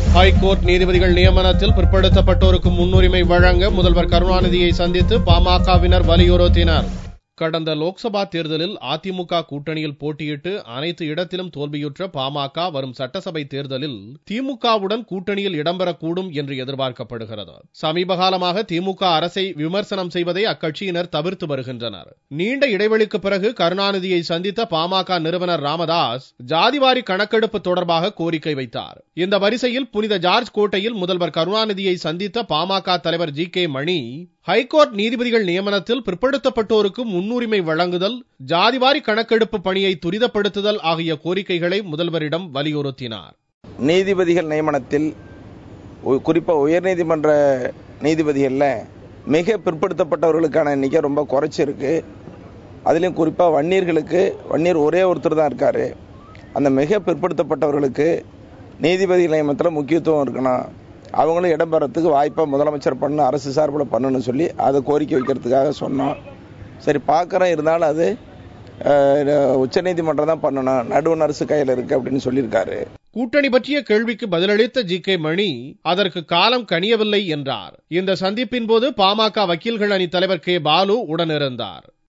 high court நீதிபதிகள் நியமனத்தில் பிற்படுத்தப்பட்டோருக்கு முன்னுரிமை வழங்க முதல்வர் கருணாநிதியை சந்தித்து பாமகவினர் வலியுறுத்தினர் கடந்த லோக்சபா தேர்தலில் அதிமுக கூட்டணியில் போட்டியிட்டு அனைத்து இடத்திலும் தோல்வியுற்ற பாமக வரும் சட்டசபை தேர்தலில் திமுகவுடன் கூட்டணியில் இடம்பெறக்கூடும் என்று எதிர்பார்க்கப்படுகிறது சமீப காலமாக திமுக அரசை விமர்சனம் செய்வதை அக்கட்சியினர் தவிர்த்து வருகின்றனர் நீண்ட இடைவெளிக்கு பிறகு கருணாநிதியை சந்தித்த பாமக நிறுவனர் ராமதாஸ் ஜாதிவாரி கணக்கெடுப்பு தொடர்பாக கோரிக்கை வைத்தார் இந்த வரிசையில் புனித ஜார்ஜ் கோட்டையில் முதல்வர் கருணாநிதியை சந்தித்த பாமக தலைவர் ஜி கே மணி ஹைகோர்ட் நீதிபதிகள் நியமனத்தில் பிற்படுத்தப்பட்டோருக்கு முன்னுரிமை வழங்குதல் ஜாதிவாரி கணக்கெடுப்பு பணியை துரிதப்படுத்துதல் ஆகிய கோரிக்கைகளை முதல்வரிடம் வலியுறுத்தினார் நீதிபதிகள் நியமனத்தில் உ- குறிப்பா உயர்நீதிமன்ற நீதிபதிகளில் மிக பிற்படுத்தப்பட்டவர்களுக்கான எண்ணிக்கை ரொம்ப குறைச்சிருக்கு அதுலேயும் குறிப்பாக வன்னியர்களுக்கு வன்னியர் ஒரே ஒருத்தர் தான் இருக்காரு அந்த மிக பிற்படுத்தப்பட்டவர்களுக்கு நீதிபதி நியமனத்தில் முக்கியத்துவம் இருக்கணும் அவங்களும் இடம்பெறத்துக்கு வாய்ப்பை முதலமைச்சர் பண்ண அரசு சார்பில் பண்ணணும்னு சொல்லி அதை கோரிக்கை வைக்கிறதுக்காக சொன்னோம் சரி பார்க்குறோம் இருந்தாலும் அது அஹ், உச்சநீதிமன்றம் தான் பண்ணணும் நடுவண் அரசு கையில் இருக்கு அப்படின்னு சொல்லியிருக்காரு கூட்டணி பற்றிய கேள்விக்கு பதிலளித்த ஜி கே மணி அதற்கு காலம் கனியவில்லை என்றார் இந்த சந்திப்பின் போது பாமக வக்கீல்கள் அணி தலைவர் கே பாலு உடனிருந்தார்